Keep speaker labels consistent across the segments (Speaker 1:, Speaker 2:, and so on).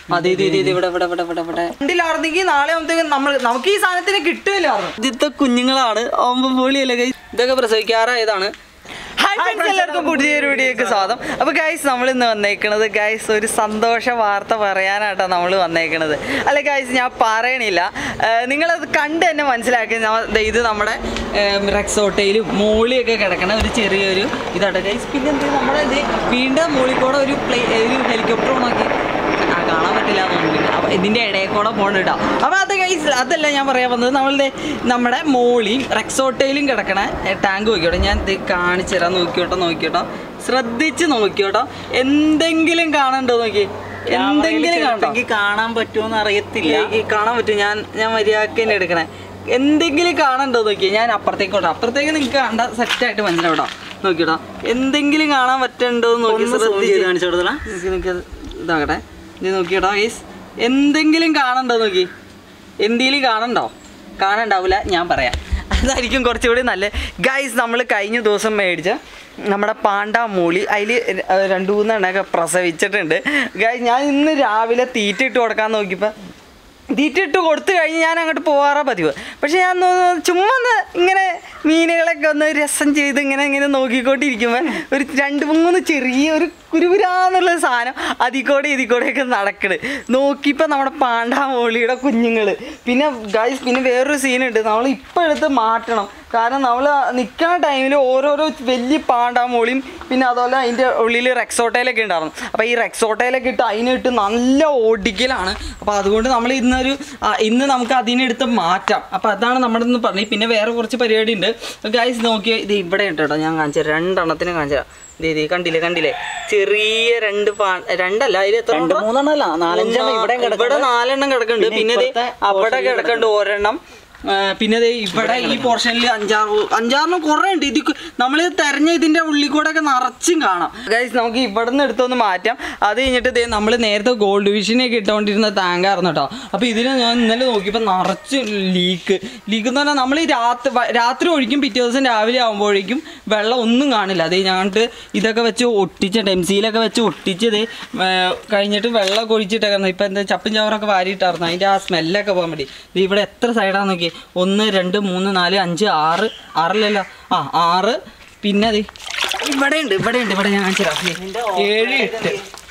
Speaker 1: അതെ ഇത് ഇത് ഇത് ഇവിടെ ഇവിടെ ഇവിടെ ഇവിടെ ഇവിടെ രണ്ടിലാർന്നെങ്കിൽ നാളെ ആകുമ്പോഴത്തേക്കും നമ്മൾ നമുക്ക് ഈ സാധനത്തിന് കിട്ടുമല്ലായിരുന്നു ഇതിത്തെ കുഞ്ഞുങ്ങളാണ് ആവുമ്പോൾ പൊളിയല്ലേ guys? ഇതൊക്കെ പ്രസവിക്കാറായതാണ് ഹായ് ഫ്രണ്ട്സ് എല്ലാവർക്കും പുതിയൊരു വീഡിയോക്ക് സ്വാഗതം അപ്പോൾ ഗൈസ് നമ്മൾ ഇന്ന് വന്നേക്കണത് ഗൈസ് ഒരു സന്തോഷ വാർത്ത പറയാനായിട്ടാണ് നമ്മൾ വന്നേക്കണത് അല്ല ഗൈസ് ഞാൻ പറയണില്ല ഏർ നിങ്ങളത് കണ്ട് തന്നെ മനസ്സിലാക്കി നമ്മ- ദേ ഇത് നമ്മുടെ റെക്സോട്ടയിലും മോളിയൊക്കെ കിടക്കണ ഒരു ചെറിയൊരു ഇതാണ് ഗൈസ് പിന്നെ എന്ത് നമ്മുടെ ഇത് വീണ്ടും മോളിൽ കൂടെ ഒരു പ്ലേ ഒരു ഹെലികോപ്റ്റർ ഓണാക്കി ആ കാണാൻ പറ്റില്ല തോന്നുന്നില്ല അപ്പൊ ഇതിന്റെ ഇടയിൽ കൂടെ പോകണ്ട കേട്ടോ അപ്പൊ അത് കൈസ് അതല്ല ഞാൻ പറയാൻ വന്നത് നമ്മളുടെ നമ്മുടെ മോളിയും റെക്സോട്ടയിലും കിടക്കണ ടാങ്ക് നോക്കിയോട്ടെ ഞാൻ ഇത് കാണിച്ചു തരാം നോക്കിയോട്ടോ നോക്കിയോട്ടോ ശ്രദ്ധിച്ച് നോക്കിയോട്ടോ എന്തെങ്കിലും കാണണ്ടോ നോക്കി എന്തെങ്കിലും കാണണ്ടോ
Speaker 2: എനിക്ക് കാണാൻ പറ്റുമോന്ന് അറിയത്തില്ല
Speaker 1: ഈ കാണാൻ പറ്റും ഞാൻ ഞാൻ മര്യാദക്ക് തന്നെ എടുക്കണേ എന്തെങ്കിലും കാണണ്ടോ നോക്കി ഞാൻ അപ്പുറത്തേക്കോട്ടോ അപ്പുറത്തേക്ക് നിങ്ങൾക്ക് കണ്ട സെറ്റായിട്ട് മനസ്സിലാവട്ടോ നോക്കിയോട്ടോ എന്തെങ്കിലും കാണാൻ പറ്റണ്ടോ എന്ന് നോക്കി
Speaker 2: ഒന്ന് zoom ചെയ്ത്
Speaker 1: ശ്രദ്ധിച്ച്
Speaker 2: കാണിച്ചു കൊടുത്തടാ
Speaker 1: നിനക്ക് നിനക്ക് ഇതാകട്ടെ ഇത് നോക്കിയോട്ടോ ഗൈസ് എന്തെങ്കിലും കാണണ്ടോ നോക്കി എന്തെങ്കിലും കാണണ്ടോ കാണണ്ടാവില്ല ഞാൻ പറയാം അതായിരിക്കും കുറച്ചുകൂടി നല്ല ഗൈസ് നമ്മൾ കഴിഞ്ഞ ദിവസം മേടിച്ച നമ്മുടെ പാണ്ട മൂളി അതിൽ രണ്ട് മൂന്നെണ്ണൊക്കെ പ്രസവിച്ചിട്ടുണ്ട് ഗൈസ് ഞാൻ ഇന്ന് രാവിലെ തീറ്റ ഇട്ട് കൊടുക്കാൻ നോക്കിയപ്പോൾ തീറ്റ ഇട്ട് കൊടുത്തു കഴിഞ്ഞ് ഞാൻ അങ്ങോട്ട് പോകാറാ പതിവ് പക്ഷെ ഞാൻ ഒന്ന് ചുമ്മാ ഒന്ന് ഇങ്ങനെ മീനുകളൊക്കെ ഒന്ന് രസം ചെയ്ത് ഇങ്ങനെ ഇങ്ങനെ നോക്കിക്കൊണ്ടിരിക്കുമ്പോൾ ഒരു രണ്ട് മൂന്ന് ചെറിയ ഒരു കുരുകുരാന്നുള്ള സാധനം അതിൽ കൂടെ ഇതിൽ കൂടെയൊക്കെ നടക്കണ് നോക്കിയപ്പോൾ നമ്മുടെ പാണ്ടാമോളിയുടെ കുഞ്ഞുങ്ങൾ പിന്നെ ഗൈസ് പിന്നെ വേറൊരു സീനുണ്ട് നമ്മൾ ഇപ്പം എടുത്ത് മാറ്റണം കാരണം നമ്മൾ നിൽക്കുന്ന ടൈമിൽ ഓരോരോ വലിയ പാണ്ടാമോളിയും പിന്നെ അതുപോലെ അതിൻ്റെ ഉള്ളിൽ റെക്സോട്ടയിലൊക്കെ ഉണ്ടായിരുന്നു അപ്പോൾ ഈ റെക്സോട്ടയിലൊക്കെ ഇട്ട് അതിനിട്ട് നല്ല ഓടിക്കലാണ് അപ്പോൾ അതുകൊണ്ട് നമ്മൾ ഇന്നൊരു ആ, ഇന്ന് നമുക്ക് അതിനെടുത്ത് മാറ്റാം അപ്പോൾ അതാണ് നമ്മുടെ ഇന്ന് പറഞ്ഞത് പിന്നെ വേറെ കുറച്ച് പരിപാടി ഉണ്ട് ഗൈസ് നോക്കിയാൽ ഇത് ഇവിടെ ഉണ്ട് കേട്ടോ ഞാൻ കാണിച്ചു തരാം രണ്ടെണ്ണത്തിന് കാണിച്ചു തരാം ഇത് ഇത് കണ്ടില്ലേ കണ്ടില്ലേ ചെറിയ രണ്ട് പാ രണ്ടല്ല അതിൽ എത്ര
Speaker 2: രണ്ട്
Speaker 1: എണ്ണം?
Speaker 2: മൂന്നെണ്ണല്ല നാലഞ്ചെണ്ണം ഇവിടെ
Speaker 1: ഇവിടെ നാലെണ്ണം കിടക്കുന്നുണ്ട്
Speaker 2: പിന്നെ
Speaker 1: പിന്നെ ദേ
Speaker 2: ഇപ്പുറത്തെ
Speaker 1: അവിടെ
Speaker 2: portion ല്
Speaker 1: കിടക്കുന്നുണ്ട് ഒരെണ്ണം ആ, പിന്നെ ദേ ഇവിടെ ഈ പോർഷനിൽ അഞ്ചാറ് അഞ്ചാറെണ്ണം കുറേ ഉണ്ട് ഇത് നമ്മൾ തെരഞ്ഞ ഇതിന്റെ ഉള്ളിൽ കൂടെ ഒക്കെ നിറച്ചും കാണാം ഗൈസ് നമുക്ക് ഇവിടെ നിന്ന് എടുത്തൊന്ന് മാറ്റാം അത് കഴിഞ്ഞിട്ട് ദേ നമ്മൾ നേരത്തെ ഗോൾഡ് വിഷനൊക്കെ ഇട്ടുകൊണ്ടിരുന്ന ടാങ്കായിരുന്നു കേട്ടോ അപ്പോൾ ഇതിന് ഞാൻ ഇന്നലെ നോക്കിയപ്പോൾ നിറച്ച് ലീക്ക് ലീക്ക് എന്ന് പറഞ്ഞാൽ നമ്മൾ ഈ രാത്രി വ- രാത്രി ഒഴിക്കും പിറ്റേ ദിവസം രാവിലെ ആകുമ്പോഴേക്കും വെള്ളം ഒന്നും കാണില്ല അതേ ഞങ്ങൾക്ക് ഇതൊക്കെ വെച്ച് ഒട്ടിച്ചിട്ട് എം സിയിലൊക്കെ വെച്ച് ഒട്ടിച്ച് ദേ ഏ, കഴിഞ്ഞിട്ട് വെള്ളം ഒഴിച്ചിട്ടേക്കുന്നു ഇപ്പം എന്താ ചപ്പും ചവറൊക്കെ വാരിയിട്ടായിരുന്നു അതിൻ്റെ ആ സ്മെല്ലൊക്കെ പോകാൻ വേണ്ടി ഇത് ഇവിടെ എത്ര സൈഡാന്ന് നോക്കി ഒന്ന് രണ്ട് മൂന്ന് നാല് അഞ്ച് ആറ് ആറിലല്ലോ ആ ആറ് പിന്നെ അത് ഇവിടെ ഉണ്ട് ഇവിടെ ഉണ്ട് ഇവിടെ ഞാൻ കാണിച്ചു തരാം ഏഴ് എട്ട്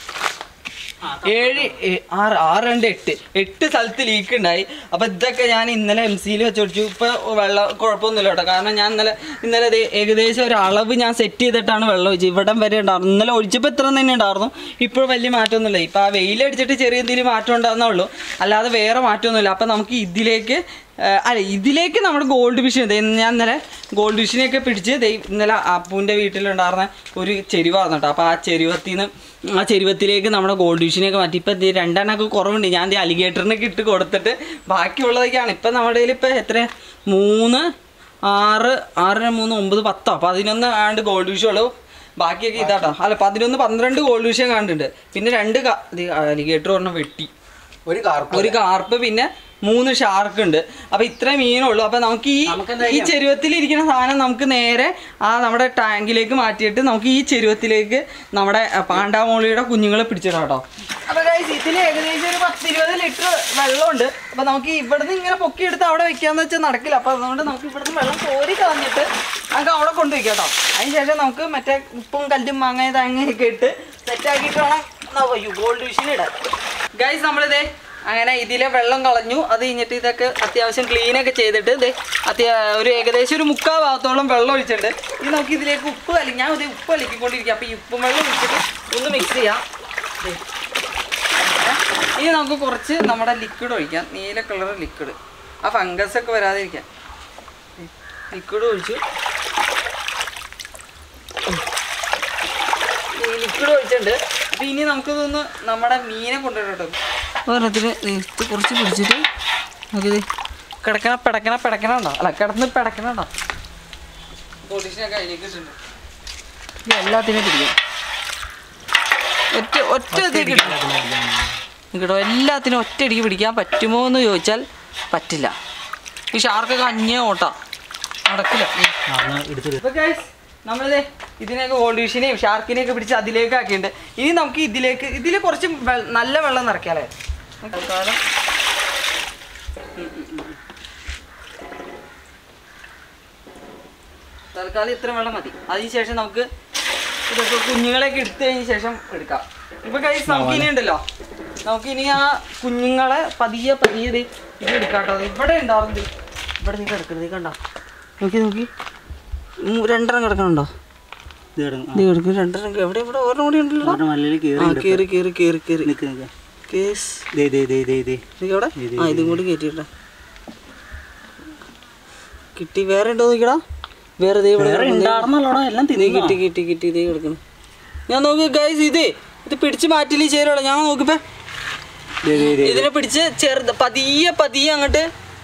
Speaker 1: ഏഴ് ഏ- ആറ് ആറ് രണ്ട് എട്ട് എട്ട് സ്ഥലത്ത് ലീക്ക് ഉണ്ടായി അപ്പൊ ഇതൊക്കെ ഞാൻ ഇന്നലെ എം സിയിൽ വെച്ചൊടിച്ചു ഇപ്പൊ വെള്ളം കുഴപ്പമൊന്നുമില്ല കേട്ടോ കാരണം ഞാൻ ഇന്നലെ ഇന്നലെ ദേ ഏകദേശം ഒരു അളവ് ഞാൻ സെറ്റ് ചെയ്തിട്ടാണ് വെള്ളം ഒഴിച്ചത് ഇവിടം വരെ ഉണ്ടായിരുന്നു ഇന്നലെ ഒഴിച്ചപ്പോൾ ഇത്ര തന്നെ ഉണ്ടായിരുന്നു ഇപ്പോൾ വലിയ മാറ്റമൊന്നുമില്ല ഇപ്പൊ ആ വെയിലടിച്ചിട്ട് ചെറിയ എന്തെങ്കിലും മാറ്റം ഉണ്ടാകുന്നേ ഉള്ളൂ അല്ലാതെ വേറെ മാറ്റമൊന്നുമില്ല അപ്പൊ നമുക്ക് ഇതിലേക്ക് ആ, അല്ല ഇതിലേക്ക് നമ്മുടെ ഗോൾഡ് ഫിഷ് ദേ ഞാൻ ഇന്നലെ ഗോൾഡ് ഫിഷിനെയൊക്കെ പിടിച്ച് ദേ ഇന്നലെ അപ്പൂൻ്റെ വീട്ടിലുണ്ടായിരുന്ന ഒരു ചെരുവായിരുന്നു കേട്ടോ അപ്പോൾ ആ ചെരുവത്തിൽ നിന്ന് ആ ചെരുവത്തിലേക്ക് നമ്മുടെ ഗോൾഡ് ഫിഷിനെയൊക്കെ മാറ്റി ഇപ്പം ഇത് രണ്ടെണ്ണമൊക്കെ കുറവുണ്ട് ഞാൻ ദേ അലിഗേറ്ററിനൊക്കെ ഇട്ട് കൊടുത്തിട്ട് ബാക്കിയുള്ളതൊക്കെയാണ് ഇപ്പം നമ്മുടെ കയ്യിൽ ഇപ്പം എത്ര മൂന്ന് ആറ് ആറ് മൂന്ന് ഒമ്പത് പത്തോ പതിനൊന്ന് ആണ്ട് ഗോൾഡ് ഫിഷ് ഉള്ളൂ ബാക്കിയൊക്കെ ഇതാട്ടോ അല്ല പതിനൊന്ന് പന്ത്രണ്ട് ഗോൾഡ് ഫിഷ് കണ്ടിട്ടുണ്ട് പിന്നെ രണ്ട് അലിഗേറ്റർ ഒരെണ്ണം വെട്ടി
Speaker 2: ഒരു കാർപ്പ്
Speaker 1: ഒരു കാർപ്പ് പിന്നെ മൂന്ന് ഷാർക്ക് ഉണ്ട് അപ്പൊ ഇത്ര മീനുള്ളൂ അപ്പൊ നമുക്ക് ഈ
Speaker 2: നമുക്കെന്താ
Speaker 1: ഈ ചെരുവത്തിൽ ഇരിക്കുന്ന സാധനം നമുക്ക് നേരെ ആ നമ്മുടെ ടാങ്കിലേക്ക് മാറ്റിയിട്ട് നമുക്ക് ഈ ചെരുവത്തിലേക്ക് നമ്മുടെ അഹ്, പാണ്ടാമോളിയുടെ കുഞ്ഞുങ്ങളെ പിടിച്ചിടാം കേട്ടോ അപ്പൊ guys, ഇതിൽ ഏകദേശം ഒരു പത്തിരുപത് ലിറ്റർ വെള്ളമുണ്ട് അപ്പൊ നമുക്ക് ഇവിടുന്ന് ഇങ്ങനെ പൊക്കിയെടുത്ത് അവിടെ വെക്കാന്ന് വെച്ചാൽ നടക്കില്ല അപ്പൊ അതുകൊണ്ട് നമുക്ക് ഇവിടുന്ന് വെള്ളം കോരി കളഞ്ഞിട്ട് നമുക്ക് അവിടെ കൊണ്ടുവയ്ക്കാം കേട്ടോ അതിനുശേഷം നമുക്ക് മറ്റേ ഉപ്പും കല്ലും മാങ്ങ തേങ്ങയൊക്കെ ഇട്ട് സെറ്റാക്കിയിട്ട് വേണം ഗോൾഡ് വിഷയിൽ ഇടാൻ ഗൈസ് നമ്മളിതേ അങ്ങനെ ഇതിലെ വെള്ളം കളഞ്ഞു അത് കഴിഞ്ഞിട്ട് ഇതൊക്കെ അത്യാവശ്യം ക്ലീൻ ഒക്കെ ചെയ്തിട്ട് ഇത് അത്യാ ഒരു ഏകദേശം ഒരു മുക്കാൽ ഭാഗത്തോളം വെള്ളം ഒഴിച്ചിട്ടുണ്ട് ഇനി നമുക്ക് ഇതിലേക്ക് ഉപ്പ് കലി ഞാൻ ഇത് ഉപ്പ് കലക്കിക്കൊണ്ടിരിക്കുക അപ്പോൾ ഈ ഉപ്പും വെള്ളം ഒഴിച്ചിട്ട് ഒന്ന് മിക്സ് ചെയ്യാം ദേ. ഏ? ഇനി നമുക്ക് കുറച്ച് നമ്മുടെ ലിക്വിഡ് ഒഴിക്കാം നീല കളർ ലിക്വിഡ് ആ ഫംഗസ് ഒക്കെ വരാതിരിക്കാൻ ലിക്വിഡ് ഒഴിച്ചു ഈ ലിക്വിഡ് ഒഴിച്ചിട്ടുണ്ട് അപ്പൊ ഇനി നമുക്കിതൊന്ന് നമ്മുടെ മീനെ കൊണ്ടുവരട്ടോ ഒരെണ്ണത്തിന് ഇത് കുറച്ച് പിടിച്ചിട്ട് നമുക്കിത് കിടക്കണ പിടക്കണ പിടക്കണ ഉണ്ടോ അല്ല കിടന്ന് പിടക്കണ ഉണ്ടോ പൊളിഷനൊക്കെ അതിലേക്ക് ഇട്ടിട്ടുണ്ട് ഇത് എല്ലാത്തിനും പിടിക്കും ഒറ്റ ഒറ്റ ഇത് കിട്ടും കേട്ടോ എല്ലാത്തിനും ഒറ്റയടിക്ക് പിടിക്കാൻ പറ്റുമോ എന്ന് ചോദിച്ചാൽ പറ്റില്ല ഈ ഷാർക്കൊക്കെ അന്യ ഓട്ടാ നടക്കില്ല
Speaker 2: എടുത്തിട്ട്
Speaker 1: അപ്പൊ guys, നമ്മളിത് ഇതിനെയൊക്കെ ഗോൾഡ് ഫിഷിനെയും ഷാർക്കിനെയൊക്കെ പിടിച്ച് അതിലേക്ക് ആക്കിയിട്ടുണ്ട് ഇനി നമുക്ക് ഇതിലേക്ക് ഇതിൽ കുറച്ച് വെ- നല്ല വെള്ളം നിറയ്ക്കാല്ലേ തൽക്കാലം ഉം, ഉം, ഉം. തൽക്കാലം ഇത്ര വെള്ളം മതി അതിനുശേഷം നമുക്ക് ഇതൊക്കെ കുഞ്ഞുങ്ങളെയൊക്കെ എടുത്തു കഴിഞ്ഞ ശേഷം എടുക്കാം ഇപ്പൊ കഴിച്ച് നമുക്ക് ഇനി ഉണ്ടല്ലോ നമുക്ക് ഇനി ആ കുഞ്ഞുങ്ങളെ പതിയെ പതിയെ ദേ ഇത് എടുക്കാട്ടോ ദേ ഇവിടെ ഉണ്ടാവുന്നത് ഇവിടെ നീ കിടക്കുന്നത് കണ്ടോ നോക്കി നോക്കി ഉം, രണ്ടെണ്ണം കിടക്കണുണ്ടോ
Speaker 2: ഇത് കിടങ്ങും.
Speaker 1: ഇത് കിടക്കും രണ്ടെണ്ണം എവിടെ ഇവിടെ ഒരെണ്ണം കൂടി ഉണ്ടല്ലോ
Speaker 2: അവരുടെ മലയിൽ കേറി
Speaker 1: ആ കേറി കേറി കേറി കേറി
Speaker 2: നിക്ക് നിക്ക്.
Speaker 1: കേസ്
Speaker 2: ദേ ദേ ദേ ദേ ദേ
Speaker 1: ഇത് എവിടെ ആ ഇതും കൂടി കയറ്റിയിട്ടാ കിട്ടി വേറെ ഉണ്ടോ നോക്കിടാ വേറെ ദേ ഇവിടെ
Speaker 2: വേറെ
Speaker 1: കിടക്കുന്നു.
Speaker 2: ഉണ്ടാർന്നല്ലോടാ എല്ലാം
Speaker 1: ദേ
Speaker 2: തിന്നു
Speaker 1: കിട്ടി കിട്ടി കിട്ടി ഇതേ കിടക്കുന്നു ഞാൻ നോക്ക് ഗൈസ് ഇതേ ഇത് പിടിച്ച് മാറ്റില്ലേ ചേരുള്ളൂ ഞാൻ നോക്കിപ്പോ
Speaker 2: ദേ ദേ ദേ
Speaker 1: ഇതിനെ പിടിച്ച് ചെറുത് പതിയെ പതിയെ അങ്ങോട്ട്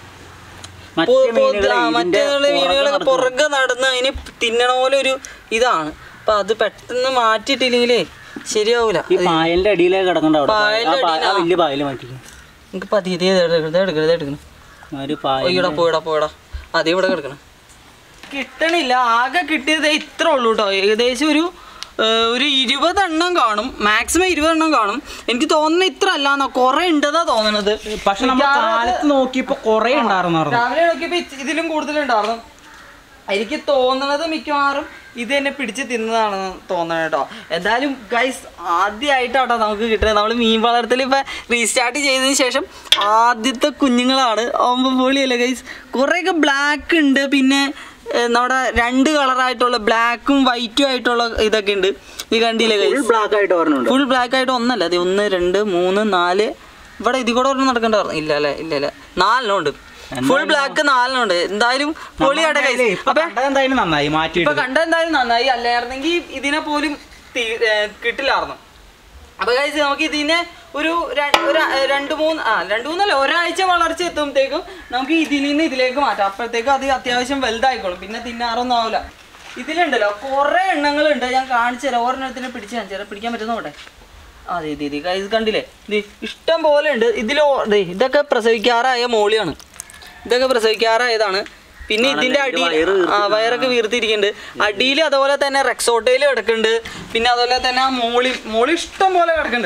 Speaker 2: മറ്റേ
Speaker 1: പോ- പോ-
Speaker 2: മീനുകളെ
Speaker 1: ആ,
Speaker 2: ഇതിന്റെ
Speaker 1: മറ്റുള്ള
Speaker 2: പുറകെ
Speaker 1: മീനുകളൊക്കെ
Speaker 2: നടക്കും.
Speaker 1: പുറകെ നടന്ന് അതിന് തിന്നണ പോലെ ഒരു ഇതാണ് അപ്പൊ അത് പെട്ടെന്ന് മാറ്റിയിട്ടില്ലെങ്കിലേ ശരിയാവൂല
Speaker 2: ഈ പായലിന്റെ അടിയിലേക്ക് കിടക്കണ്ട അവിടെ
Speaker 1: പായലിന്റെ
Speaker 2: ആ പായ- ആ
Speaker 1: അടിയിലാ?
Speaker 2: വലിയ പായല് മാറ്റിക്കും
Speaker 1: എനിക്ക് പതിയെ ദേ എടുക്കണം എടുക്കണം എടുക്കണം
Speaker 2: ഒരു പായ
Speaker 1: പോയിടാ പോയിടാ പോയിടാ അതേ ഇവിടെ കിടക്കണം കിട്ടണില്ല ആകെ കിട്ടിയത് ദേ ഇത്ര ഉള്ളൂ കേട്ടോ ഏകദേശം ഒരു ഏർ, ഒരു ഇരുപതെണ്ണം കാണും മാക്സിമം ഇരുപതെണ്ണം കാണും എനിക്ക് തോന്നുന്നത് ഇത്ര അല്ലാന്നോ കുറെ ഉണ്ടെന്നാ തോന്നണത്
Speaker 2: പക്ഷെ നമ്മൾ
Speaker 1: മിക്കവാറും അത്
Speaker 2: കാലത്ത് നോക്കിയപ്പോ കൊറേ ഉണ്ടായിരുന്നു
Speaker 1: രാവിലെ നോക്കിയപ്പോ ഇത് ഇതിലും കൂടുതലുണ്ടായിരുന്നു എനിക്ക് തോന്നണത് മിക്കവാറും ഇത് തന്നെ പിടിച്ച് തിന്നതാണെന്ന് തോന്നണം കേട്ടോ എന്തായാലും ഗൈസ് ആദ്യമായിട്ടാട്ടോ നമുക്ക് കിട്ടുന്നത് നമ്മൾ മീൻ വളർത്തൽ ഇപ്പൊ റീസ്റ്റാർട്ട് ചെയ്തതിന് ശേഷം ആദ്യത്തെ കുഞ്ഞുങ്ങളാണ് ആകുമ്പോൾ പൊളിയല്ലേ ഗൈസ് കുറേയൊക്കെ ബ്ലാക്ക് ഉണ്ട് പിന്നെ ഏർ, നമ്മുടെ രണ്ട് കളറായിട്ടുള്ള ബ്ലാക്കും വൈറ്റും ആയിട്ടുള്ള ഇതൊക്കെ ഉണ്ട് ഈ കണ്ടില്ലേ
Speaker 2: ഫുൾ
Speaker 1: ഗൈസ്
Speaker 2: ബ്ലാക്ക് ആയിട്ട് പറഞ്ഞുണ്ട്
Speaker 1: ഫുൾ ബ്ലാക്ക് ആയിട്ട് ഒന്നല്ല അതെ ഒന്ന് രണ്ട് മൂന്ന് നാല് ഇവിടെ ഇതിൽ കൂടെ ഒരെണ്ണം നടക്കണ്ട പറഞ്ഞു ഇല്ല അല്ലേ ഇല്ല ഇല്ല നാലെണ്ണം ഉണ്ട് ഫുൾ ബ്ലാക്ക് നാലെണ്ണം ഉണ്ട് എന്തായാലും പൊളിയാട്ടെ കൈ
Speaker 2: ഇപ്പൊ കണ്ടത് എന്തായാലും നന്നായി
Speaker 1: ഇപ്പൊ
Speaker 2: മാറ്റിയിട്ട്
Speaker 1: കണ്ട എന്തായാലും നന്നായി അല്ലായിരുന്നെങ്കിൽ ഇതിനെ പോലും തീ- ഏ, കിട്ടില്ലായിരുന്നു അപ്പൊ കഴിച്ച് നമുക്ക് ഇതിനെ ഒരു ര- ഒരു അ- രണ്ട് മൂന്ന് ആ രണ്ട് മൂന്നല്ല ഒരാഴ്ച വളർച്ച എത്തുമ്പോഴത്തേക്കും നമുക്ക് ഇതിൽ നിന്ന് ഇതിലേക്ക് മാറ്റാം അപ്പോഴത്തേക്കും അത് അത്യാവശ്യം വലുതായിക്കോളും പിന്നെ തിന്നാറൊന്നും ആവില്ല ഇതിലുണ്ടല്ലോ കുറെ എണ്ണങ്ങളുണ്ട് ഞാൻ കാണിച്ചു തരാം ഒരെണ്ണത്തിനെ പിടിച്ച് കാണിച്ചു തരാം പിടിക്കാൻ പറ്റുന്ന നോട്ടെ അതെ ഇത് ഇത് ഇത് കണ്ടില്ലേ ഇത് ഇഷ്ടം പോലെ ഉണ്ട് ഇതിൽ ഇതൊക്കെ പ്രസവിക്കാറായ മോളിയാണ് ഇതൊക്കെ പ്രസവിക്കാറായതാണ് പിന്നെ ഇതിന്റെ അടിയിൽ ആ വയറൊക്കെ വീർത്തിരിക്കുന്നുണ്ട് അടിയിൽ അതുപോലെ തന്നെ റെക്സോട്ടയിൽ കിടക്കുന്നുണ്ട് പിന്നെ അതുപോലെ തന്നെ ആ മോളി മോളി ഇഷ്ടം പോലെ കിടക്കുന്നുണ്ട്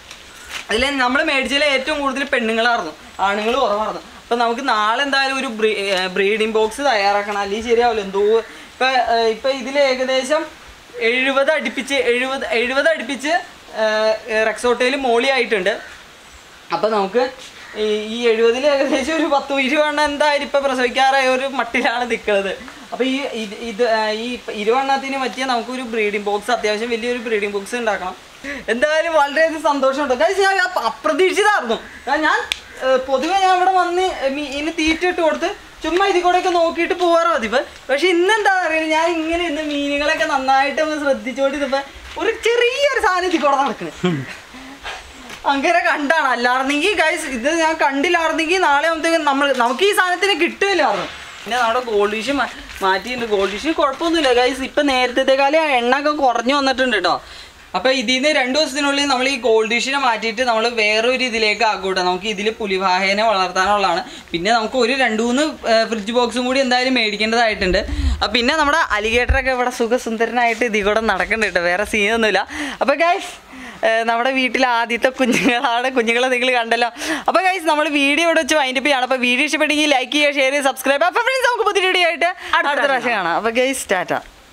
Speaker 1: അതിൽ നമ്മൾ മേടിച്ചതിൽ ഏറ്റവും കൂടുതൽ പെണ്ണുങ്ങളായിരുന്നു ആണുങ്ങൾ കുറവായിരുന്നു അപ്പം നമുക്ക് നാളെ എന്തായാലും ഒരു ബ്രീഡിംഗ് ബോക്സ് തയ്യാറാക്കണം അല്ലെങ്കിൽ ശരിയാവില്ല എന്തോ ഇപ്പം ഇപ്പം ഇതിൽ ഏകദേശം എഴുപത് അടുപ്പിച്ച് എഴുപത് എഴുപത് അടുപ്പിച്ച് റെക്സോട്ടയിൽ മോളി ആയിട്ടുണ്ട് അപ്പം നമുക്ക് ഈ ഈ എഴുപതിൽ ഏകദേശം ഒരു പത്ത് ഇരുപതെണ്ണം എന്തായാലും ഇപ്പം പ്രസവിക്കാറായ ഒരു മട്ടിലാണ് നിൽക്കുന്നത് അപ്പോൾ ഈ ഇത് ഇത് ആ, ഈ ഇരുപെണ്ണത്തിന് പറ്റിയ നമുക്കൊരു ബ്രീഡിംഗ് ബോക്സ് അത്യാവശ്യം വലിയൊരു ബ്രീഡിംഗ് ബോക്സ് ഉണ്ടാക്കണം എന്തായാലും വളരെയധികം സന്തോഷമുണ്ട് കാര്യം ഞാൻ അപ്പ- അപ്രതീക്ഷിതമായിരുന്നു കാരണം ഞാൻ ഏ, പൊതുവെ ഞാൻ ഇവിടെ വന്ന് മീന് തീറ്റ ഇട്ട് കൊടുത്ത് ചുമ്മാ ഇതിൽ കൂടെയൊക്കെ നോക്കിയിട്ട് പോകാറോ പതിവ് പക്ഷെ ഇന്നെന്താ അറിയില്ല ഞാൻ ഇങ്ങനെ ഇന്ന് മീനുകളൊക്കെ നന്നായിട്ട് ഒന്ന് ശ്രദ്ധിച്ചോണ്ടിരുന്നപ്പോ ഒരു ചെറിയൊരു സാധനം ഇതിൽ കൂടെ നടക്കുന്നത് അങ്ങനെ കണ്ടാണ് അല്ലായിരുന്നെങ്കിൽ ഗൈസ് ഇത് ഞാൻ കണ്ടില്ലായിരുന്നെങ്കിൽ നാളെ ആകുമ്പോഴത്തേക്കും നമ്മൾ നമുക്ക് ഈ സാധനത്തിന് കിട്ടില്ലായിരുന്നു പിന്നെ നമ്മുടെ ഗോൾഡ് ഫിഷ് മാറ്റിയിട്ടുണ്ട് ഗോൾഡ് ഫിഷ് കുഴപ്പമൊന്നുമില്ല ഗൈസ് ഇപ്പൊ നേരത്തെ ആ എണ്ണ ഒക്കെ കുറഞ്ഞു വന്നിട്ടുണ്ട് കേട്ടോ അപ്പൊ ഇതിൽ നിന്ന് രണ്ടു ദിവസത്തിനുള്ളിൽ നമ്മൾ ഈ ഗോൾഡ് ഫിഷിനെ മാറ്റിയിട്ട് നമ്മൾ വേറൊരു ഇതിലേക്ക് ആക്കൂട്ടെ നമുക്ക് ഇതിൽ പുലിവാഹേനെ വളർത്താനുള്ളതാണ് പിന്നെ നമുക്ക് ഒരു രണ്ട് മൂന്ന് ഫ്രിഡ്ജ് ബോക്സും കൂടി എന്തായാലും മേടിക്കേണ്ടതായിട്ടുണ്ട് അപ്പൊ പിന്നെ നമ്മുടെ അലിഗേറ്ററൊക്കെ ഇവിടെ സുഖസുന്ദരനായിട്ട് ഇതിൽ കൂടെ നടക്കുന്നുണ്ട് കേട്ടോ വേറെ സീനൊന്നുമില്ല അപ്പൊ ഗൈസ് ഏഹ് നമ്മുടെ വീട്ടിലെ ആദ്യത്തെ കുഞ്ഞുങ്ങളാണ് കുഞ്ഞുങ്ങളെ നിങ്ങൾ കണ്ടല്ലോ അപ്പോൾ ഗൈസ് നമ്മൾ വീഡിയോ ഇവിടെ വെച്ച് വൈൻഡപ്പ് ചെയ്യണം അപ്പോൾ വീഡിയോ ഇഷ്ടപ്പെട്ടെങ്കിൽ ലൈക്ക് ചെയ്യുക ഷെയർ ചെയ്യുക സബ്സ്ക്രൈബ് അപ്പോൾ ഫ്രണ്ട്സ് നമുക്ക് പുതിയ വീഡിയോ ആയിട്ട് അടുത്ത പ്രാവശ്യം കാണാം അപ്പോൾ ഗൈസ് ടാറ്റ